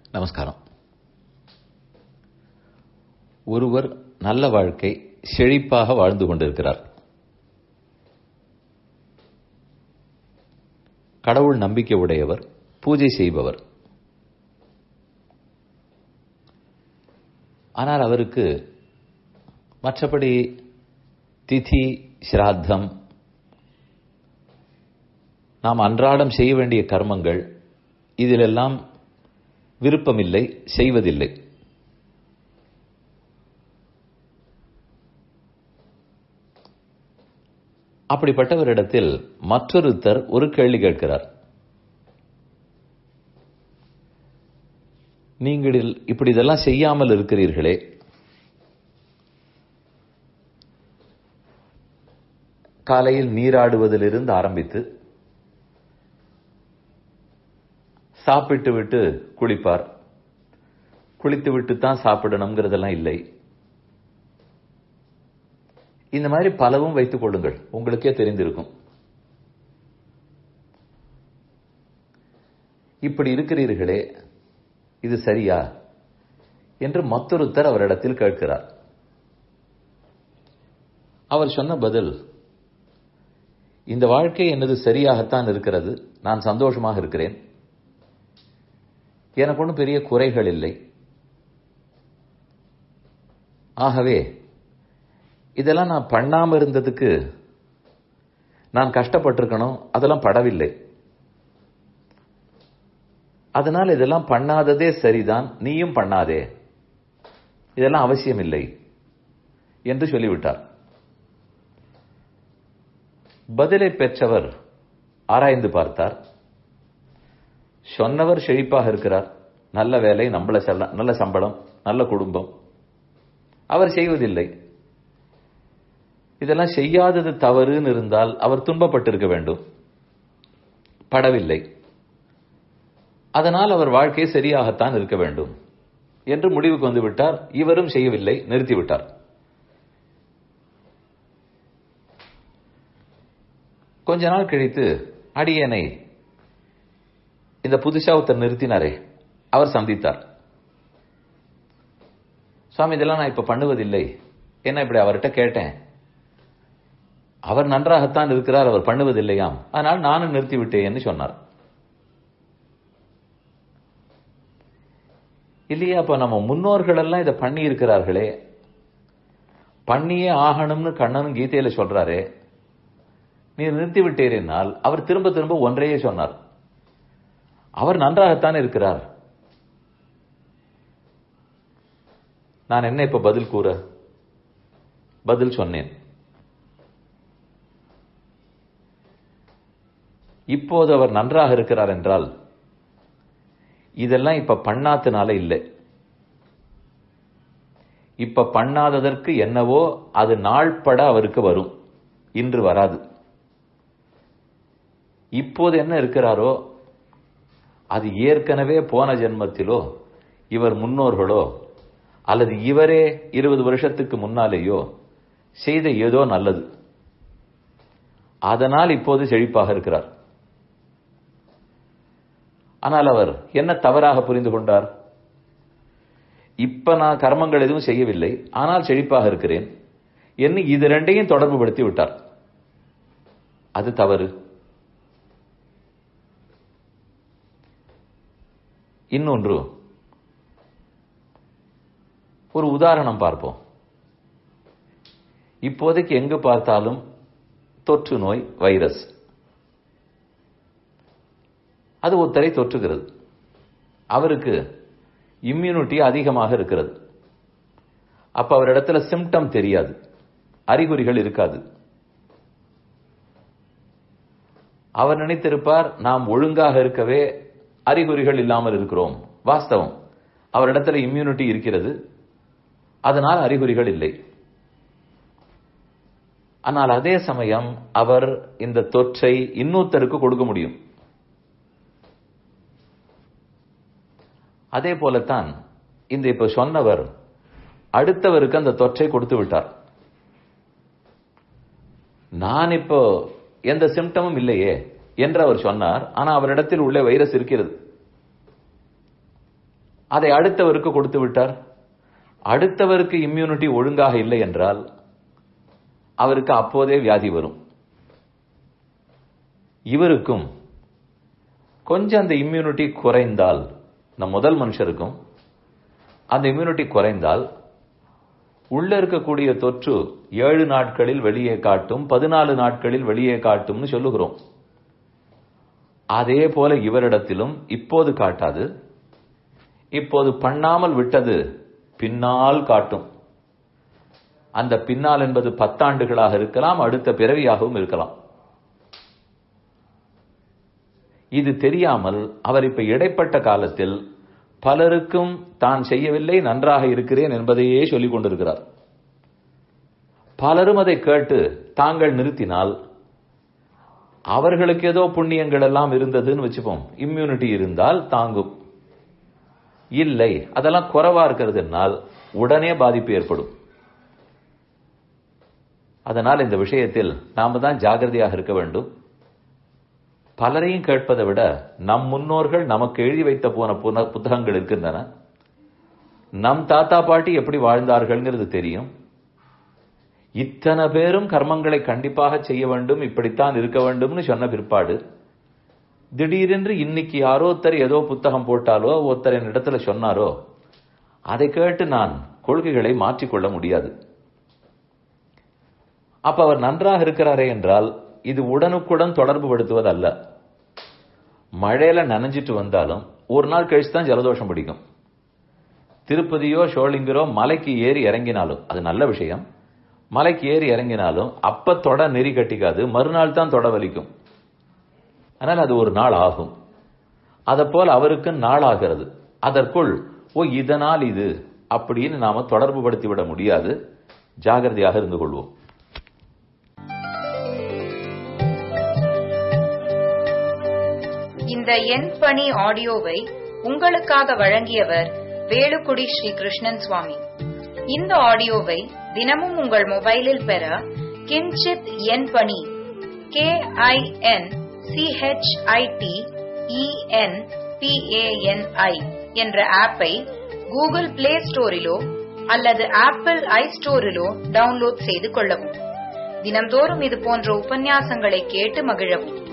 நமஸ்காரம் ஒருவர் நல்ல வாழ்க்கை செழிப்பாக வாழ்ந்து கொண்டிருக்கிறார் கடவுள் நம்பிக்கை உடையவர் பூஜை செய்பவர் ஆனால் அவருக்கு மற்றபடி திதி சிராத்தம் நாம் அன்றாடம் செய்ய வேண்டிய கர்மங்கள் இதிலெல்லாம் விருப்பமில்லை செய்வதில்லை அப்படிப்பட்டவரிடத்தில் மற்றொருத்தர் ஒரு கேள்வி கேட்கிறார் நீங்கள் இப்படி இதெல்லாம் செய்யாமல் இருக்கிறீர்களே காலையில் நீராடுவதிலிருந்து ஆரம்பித்து சாப்பிட்டு விட்டு குளிப்பார் குளித்து விட்டு தான் சாப்பிடணுங்கிறதெல்லாம் இல்லை இந்த மாதிரி பலவும் வைத்துக் கொள்ளுங்கள் உங்களுக்கே தெரிந்திருக்கும் இப்படி இருக்கிறீர்களே இது சரியா என்று மற்றொருத்தர் அவரிடத்தில் கேட்கிறார் அவர் சொன்ன பதில் இந்த வாழ்க்கை என்னது சரியாகத்தான் இருக்கிறது நான் சந்தோஷமாக இருக்கிறேன் எனக்கு ஒன்றும் பெரிய குறைகள் இல்லை ஆகவே இதெல்லாம் நான் பண்ணாம இருந்ததுக்கு நான் கஷ்டப்பட்டிருக்கணும் அதெல்லாம் படவில்லை அதனால் இதெல்லாம் பண்ணாததே சரிதான் நீயும் பண்ணாதே இதெல்லாம் அவசியம் இல்லை என்று சொல்லிவிட்டார் பதிலை பெற்றவர் ஆராய்ந்து பார்த்தார் சொன்னவர் செழிப்பாக இருக்கிறார் நல்ல வேலை நம்மள நல்ல சம்பளம் நல்ல குடும்பம் அவர் செய்வதில்லை இதெல்லாம் செய்யாதது தவறுன்னு இருந்தால் அவர் துன்பப்பட்டிருக்க வேண்டும் படவில்லை அதனால் அவர் வாழ்க்கை சரியாகத்தான் இருக்க வேண்டும் என்று முடிவுக்கு வந்து விட்டார் இவரும் செய்யவில்லை நிறுத்திவிட்டார் கொஞ்ச நாள் கழித்து அடியனை இந்த புதுசா ஒருத்தர் நிறுத்தினாரே அவர் சந்தித்தார் சுவாமி இதெல்லாம் நான் இப்ப பண்ணுவதில்லை என்ன இப்படி அவர்கிட்ட கேட்டேன் அவர் நன்றாகத்தான் இருக்கிறார் அவர் பண்ணுவதில்லையாம் அதனால் நானும் நிறுத்திவிட்டேன் சொன்னார் இல்லையா அப்ப நம்ம முன்னோர்கள் எல்லாம் இதை பண்ணி இருக்கிறார்களே பண்ணியே ஆகணும்னு கண்ணனும் கீதையில சொல்றாரே நீ நிறுத்தி விட்டீரென்னால் அவர் திரும்ப திரும்ப ஒன்றையே சொன்னார் அவர் நன்றாகத்தான் இருக்கிறார் நான் என்ன இப்ப பதில் கூற பதில் சொன்னேன் இப்போது அவர் நன்றாக இருக்கிறார் என்றால் இதெல்லாம் இப்ப பண்ணாதனால இல்லை இப்ப பண்ணாததற்கு என்னவோ அது நாள்பட அவருக்கு வரும் இன்று வராது இப்போது என்ன இருக்கிறாரோ அது ஏற்கனவே போன ஜென்மத்திலோ இவர் முன்னோர்களோ அல்லது இவரே இருபது வருஷத்துக்கு முன்னாலேயோ செய்த ஏதோ நல்லது அதனால் இப்போது செழிப்பாக இருக்கிறார் ஆனால் அவர் என்ன தவறாக புரிந்து கொண்டார் இப்ப நான் கர்மங்கள் எதுவும் செய்யவில்லை ஆனால் செழிப்பாக இருக்கிறேன் என்ன இது ரெண்டையும் தொடர்பு படுத்தி விட்டார் அது தவறு இன்னொன்று ஒரு உதாரணம் பார்ப்போம் இப்போதைக்கு எங்கு பார்த்தாலும் தொற்று நோய் வைரஸ் அது ஒருத்தரை தொற்றுகிறது அவருக்கு இம்யூனிட்டி அதிகமாக இருக்கிறது அப்ப அவரிடத்துல சிம்டம் தெரியாது அறிகுறிகள் இருக்காது அவர் நினைத்திருப்பார் நாம் ஒழுங்காக இருக்கவே அறிகுறிகள் இல்லாமல் இருக்கிறோம் வாஸ்தவம் அவரிடத்துல இம்யூனிட்டி இருக்கிறது அதனால் அறிகுறிகள் இல்லை ஆனால் அதே சமயம் அவர் இந்த தொற்றை இன்னொருத்தருக்கு கொடுக்க முடியும் அதே போலத்தான் இந்த இப்ப சொன்னவர் அடுத்தவருக்கு அந்த தொற்றை கொடுத்து விட்டார் நான் இப்போ எந்த சிம்டமும் இல்லையே என்று அவர் சொன்னார் ஆனா அவரிடத்தில் உள்ள வைரஸ் இருக்கிறது அதை அடுத்தவருக்கு கொடுத்து விட்டார் அடுத்தவருக்கு இம்யூனிட்டி ஒழுங்காக இல்லை என்றால் அவருக்கு அப்போதே வியாதி வரும் இவருக்கும் கொஞ்சம் அந்த இம்யூனிட்டி குறைந்தால் நம் முதல் மனுஷருக்கும் அந்த இம்யூனிட்டி குறைந்தால் உள்ள இருக்கக்கூடிய தொற்று ஏழு நாட்களில் வெளியே காட்டும் பதினாலு நாட்களில் வெளியே காட்டும்னு சொல்லுகிறோம் அதே போல இவரிடத்திலும் இப்போது காட்டாது இப்போது பண்ணாமல் விட்டது பின்னால் காட்டும் அந்த பின்னால் என்பது பத்தாண்டுகளாக இருக்கலாம் அடுத்த பிறவியாகவும் இருக்கலாம் இது தெரியாமல் அவர் இப்ப இடைப்பட்ட காலத்தில் பலருக்கும் தான் செய்யவில்லை நன்றாக இருக்கிறேன் என்பதையே சொல்லிக் கொண்டிருக்கிறார் பலரும் அதை கேட்டு தாங்கள் நிறுத்தினால் அவர்களுக்கு ஏதோ புண்ணியங்கள் எல்லாம் இருந்ததுன்னு வச்சுப்போம் இம்யூனிட்டி இருந்தால் தாங்கும் இல்லை அதெல்லாம் குறைவா இருக்கிறதுனால் உடனே பாதிப்பு ஏற்படும் அதனால் இந்த விஷயத்தில் நாம தான் ஜாகிரதையாக இருக்க வேண்டும் பலரையும் கேட்பதை விட நம் முன்னோர்கள் நமக்கு எழுதி வைத்த போன புன புத்தகங்கள் இருக்கின்றன நம் தாத்தா பாட்டி எப்படி வாழ்ந்தார்கள்ங்கிறது தெரியும் இத்தனை பேரும் கர்மங்களை கண்டிப்பாக செய்ய வேண்டும் இப்படித்தான் இருக்க வேண்டும்னு சொன்ன பிற்பாடு திடீரென்று இன்னைக்கு யாரோ ஒருத்தர் ஏதோ புத்தகம் போட்டாலோ ஒருத்தர் என் இடத்துல சொன்னாரோ அதை கேட்டு நான் கொள்கைகளை மாற்றிக்கொள்ள முடியாது அப்ப அவர் நன்றாக இருக்கிறாரே என்றால் இது உடனுக்குடன் தொடர்பு படுத்துவது அல்ல மழையில நனைஞ்சிட்டு வந்தாலும் ஒரு நாள் கழிச்சு தான் ஜலதோஷம் பிடிக்கும் திருப்பதியோ ஷோலிங்கரோ மலைக்கு ஏறி இறங்கினாலும் அது நல்ல விஷயம் மலைக்கு ஏறி இறங்கினாலும் அப்ப தொட நெறி கட்டிக்காது மறுநாள் தான் தொட வலிக்கும் ஆனால் அது ஒரு நாள் ஆகும் அதை போல் அவருக்கு நாள் ஆகிறது அதற்குள் ஓ இதனால் இது அப்படின்னு நாம தொடர்பு படுத்தி விட முடியாது ஜாகிரதையாக இருந்து கொள்வோம் இந்த எண் பணி ஆடியோவை உங்களுக்காக வழங்கியவர் வேலுக்குடி ஸ்ரீ கிருஷ்ணன் சுவாமி இந்த ஆடியோவை தினமும் உங்கள் மொபைலில் பெற கிஞ்சித் எண் பணி கே ஐ என் சிஹெச்ஐடி இஎன் பிஏஎன்ஐ என்ற ஆப்பை கூகுள் பிளே ஸ்டோரிலோ அல்லது ஆப்பிள் ஐ ஸ்டோரிலோ டவுன்லோட் செய்து கொள்ளவும் தினம்தோறும் இது போன்ற உபன்யாசங்களை கேட்டு மகிழவும்